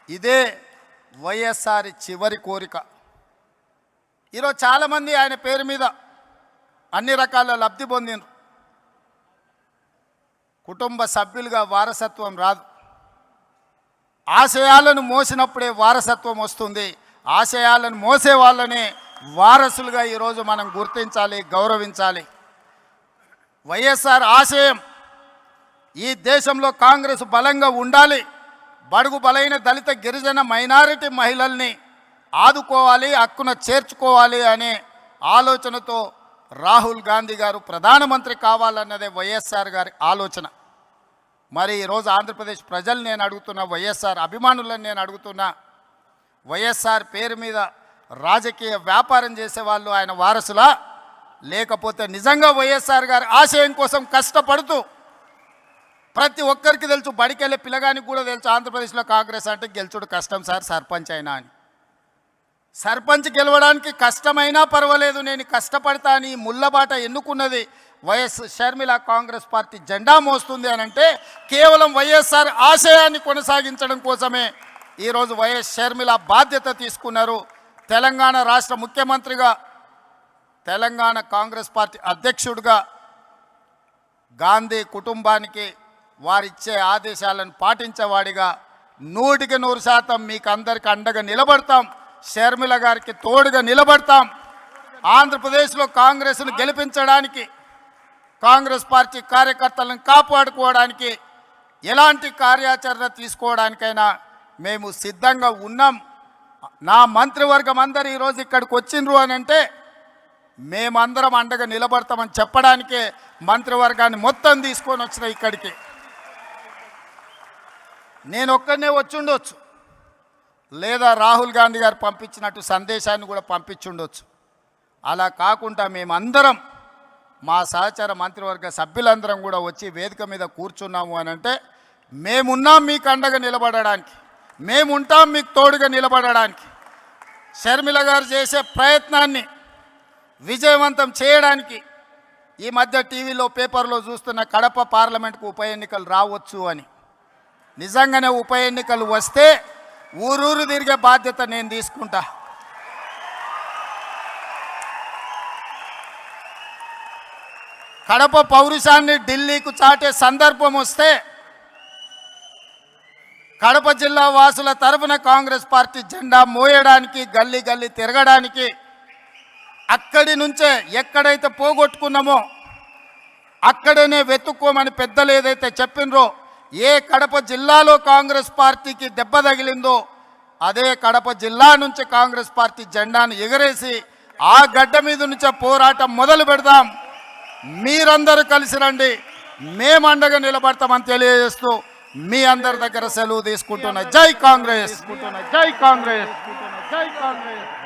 ఇదే వైఎస్ఆర్ చివరి కోరిక ఈరోజు చాలామంది ఆయన పేరు మీద అన్ని రకాల లబ్ధి పొందిండ్రు కుటుంబ సభ్యులుగా వారసత్వం రాదు ఆశయాలను మోసినప్పుడే వారసత్వం వస్తుంది ఆశయాలను మోసే వాళ్ళనే వారసులుగా ఈరోజు మనం గుర్తించాలి గౌరవించాలి వైఎస్ఆర్ ఆశయం ఈ దేశంలో కాంగ్రెస్ బలంగా ఉండాలి బడుగు బలైన దళిత గిరిజన మైనారిటీ మహిళల్ని ఆదుకోవాలి హక్కున చేర్చుకోవాలి అనే ఆలోచనతో రాహుల్ గాంధీ గారు ప్రధానమంత్రి కావాలన్నదే వైఎస్ఆర్ గారి ఆలోచన మరి ఈరోజు ఆంధ్రప్రదేశ్ ప్రజలు నేను అడుగుతున్నా వైఎస్ఆర్ అభిమానులను నేను అడుగుతున్నా వైఎస్ఆర్ పేరు మీద రాజకీయ వ్యాపారం చేసే వాళ్ళు ఆయన వారసులా లేకపోతే నిజంగా వైఎస్ఆర్ గారి ఆశయం కోసం కష్టపడుతూ ప్రతి ఒక్కరికి తెలుసు బడికెళ్ళే పిల్లగానికి కూడా తెలుసు ఆంధ్రప్రదేశ్లో కాంగ్రెస్ అంటే గెలుచుడు కష్టం సార్ సర్పంచ్ అయినా అని సర్పంచ్ గెలవడానికి కష్టమైనా పర్వాలేదు నేను కష్టపడతా అని ఈ ముళ్ళబాట ఎన్నుకున్నది వైఎస్ షర్మిల కాంగ్రెస్ పార్టీ జెండా మోస్తుంది అని అంటే కేవలం వైఎస్ఆర్ ఆశయాన్ని కొనసాగించడం కోసమే ఈరోజు వైఎస్ షర్మిల బాధ్యత తీసుకున్నారు తెలంగాణ రాష్ట్ర ముఖ్యమంత్రిగా తెలంగాణ కాంగ్రెస్ పార్టీ అధ్యక్షుడిగా గాంధీ కుటుంబానికి వారిచ్చే ఆదేశాలను పాటించేవాడిగా నూటికి నూరు శాతం మీకు అందరికి అండగా నిలబడతాం షర్మిల గారికి తోడుగా నిలబడతాం ఆంధ్రప్రదేశ్లో కాంగ్రెస్ను గెలిపించడానికి కాంగ్రెస్ పార్టీ కార్యకర్తలను కాపాడుకోవడానికి ఎలాంటి కార్యాచరణ తీసుకోవడానికైనా మేము సిద్ధంగా ఉన్నాం నా మంత్రివర్గం అందరు ఈరోజు ఇక్కడికి వచ్చిండ్రు అని అంటే మేమందరం అండగా నిలబడతామని చెప్పడానికే మంత్రివర్గాన్ని మొత్తం తీసుకొని వచ్చిన ఇక్కడికి నేను ఒక్కడనే వచ్చి ఉండొచ్చు లేదా రాహుల్ గాంధీ గారు పంపించినట్టు సందేశాన్ని కూడా పంపించుండొచ్చు అలా కాకుండా మేమందరం మా సహచార మంత్రివర్గ సభ్యులందరం కూడా వచ్చి వేదిక మీద కూర్చున్నాము అని అంటే మేమున్నాం మీకు అండగా నిలబడడానికి మేముంటాం మీకు తోడుగా నిలబడడానికి షర్మిల గారు చేసే ప్రయత్నాన్ని విజయవంతం చేయడానికి ఈ మధ్య టీవీలో పేపర్లో చూస్తున్న కడప పార్లమెంట్కు ఉప ఎన్నికలు రావచ్చు అని నిజంగానే ఉప ఎన్నికలు వస్తే ఊరూరు తిరిగే బాధ్యత నేను తీసుకుంటా కడప పౌరుషాన్ని ఢిల్లీకు చాటే సందర్భం వస్తే కడప జిల్లా వాసుల తరఫున కాంగ్రెస్ పార్టీ జెండా మోయడానికి గల్లీ గల్లీ తిరగడానికి అక్కడి నుంచే ఎక్కడైతే పోగొట్టుకున్నామో అక్కడనే వెతుక్కోమని పెద్దలు ఏదైతే చెప్పినరో ఏ కడప జిల్లాలో కాంగ్రెస్ పార్టీకి దెబ్బ తగిలిందో అదే కడప జిల్లా నుంచి కాంగ్రెస్ పార్టీ జెండాను ఎగరేసి ఆ గడ్డ మీద నుంచే పోరాటం మొదలు పెడదాం మీరందరూ కలిసి రండి మేము అండగా నిలబడతామని తెలియజేస్తూ మీ అందరి దగ్గర సెలవు తీసుకుంటున్న జై కాంగ్రెస్ జై కాంగ్రెస్ జై కాంగ్రెస్